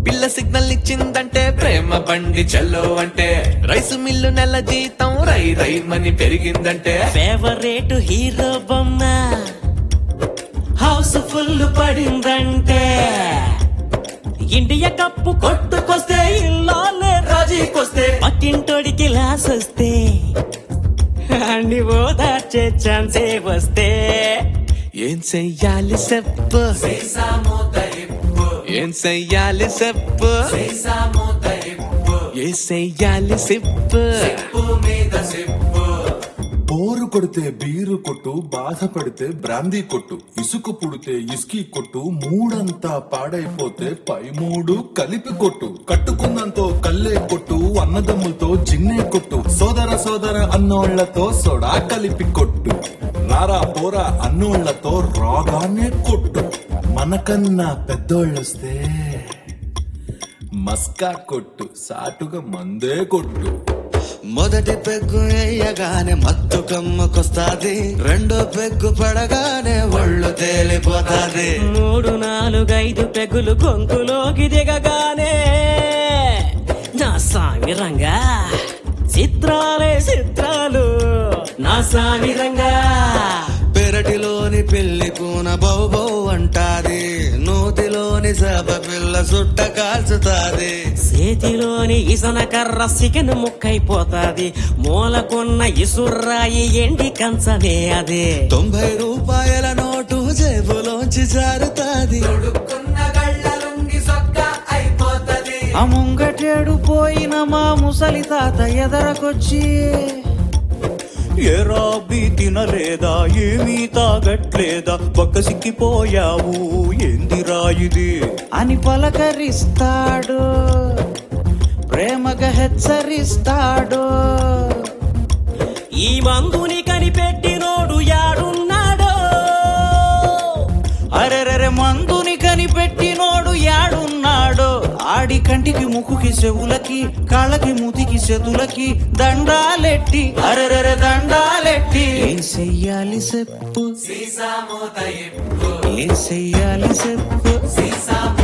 పిల్ల సిగ్నల్ ఇచ్చిందంటే ప్రేమ బండి చల్లో అంటే రైసు మిల్లు నెల జీతం రై రై మని పెరిగిందంటే ఫేవరెట్ హీరో బొమ్మ హౌస్ ఫుల్ పడిందంటే ఇండియా కప్పు కొట్టుకొస్తే ఇల్లాలే రాజీకొస్తే పక్కింటోడికి లాస్ వస్తే అన్ని ఓదార్చే ఛాన్సే వస్తే ఏం చెయ్యాలి చెప్పు ఏం చెయ్యాలి చెప్పు ఏ చెయ్యాలి చెప్పు బోరు కొడితే బీరు కొట్టు బాధపడితే బ్రాందీ కొట్టు ఇసుక పుడితే ఇసుకి కొట్టు మూడంతా పాడైపోతే పై మూడు కలిపి కొట్టు కట్టుకున్నంతో కల్లే కొట్టు అన్నదమ్ములతో జిన్నే కొట్టు సోదర సోదర అన్నోళ్లతో సోడా కలిపి కొట్టు రారా పోరా అన్నోళ్లతో రాగానే కొట్టు మనకన్నా పెద్దోళ్ళొస్తే మస్కా కొట్టు సాటుగా మందే కొట్టు మొదటి పెగ్గు వేయగానే మత్తు కమ్మకొస్తాది రెండో పెగ్గు పడగానే ఒళ్ళు తేలిపోతాది మూడు నాలుగైదు పెగులు గొంతులోకి దిగగానే నా సామిరంగా చిత్రాలే చిత్రాలు నా సామిరంగా పెరటిలోని పెళ్లి కూన బౌ బౌ అంటాది నూతిలోని సభ పిల్ల సుట్ట కాల్చుతాది చేతిలోని ఇసన కర్ర సికెన్ ముక్కైపోతాది మూలకున్న ఇసుర్రాయి ఎండి కంచమే అదే తొంభై రూపాయల నోటు జేబులోంచి జారుతాది ఆ ముంగటేడు పోయిన మా ముసలి తాత ఎదరకొచ్చి ఎరాబి తినలేదా ఏమీ తాగట్లేదా పక్క సిక్కిపోయావు ఏందిరా ఇది అని పలకరిస్తాడు ప్రేమగా హెచ్చరిస్తాడు ఈ మందుని కనిపెట్టినోడు యాడున్నాడో అరెరెరె మందుని కనిపెట్టినోడు యాడున్నాడో ఆడి కంటికి ముక్కుకి చెవులకి కాళ్ళకి ముతికి చేతులకి దండాలెట్టి అరెరెరె దండాలెట్టి ఏం చెయ్యాలి చెప్పు ఏం చెయ్యాలి చెప్పు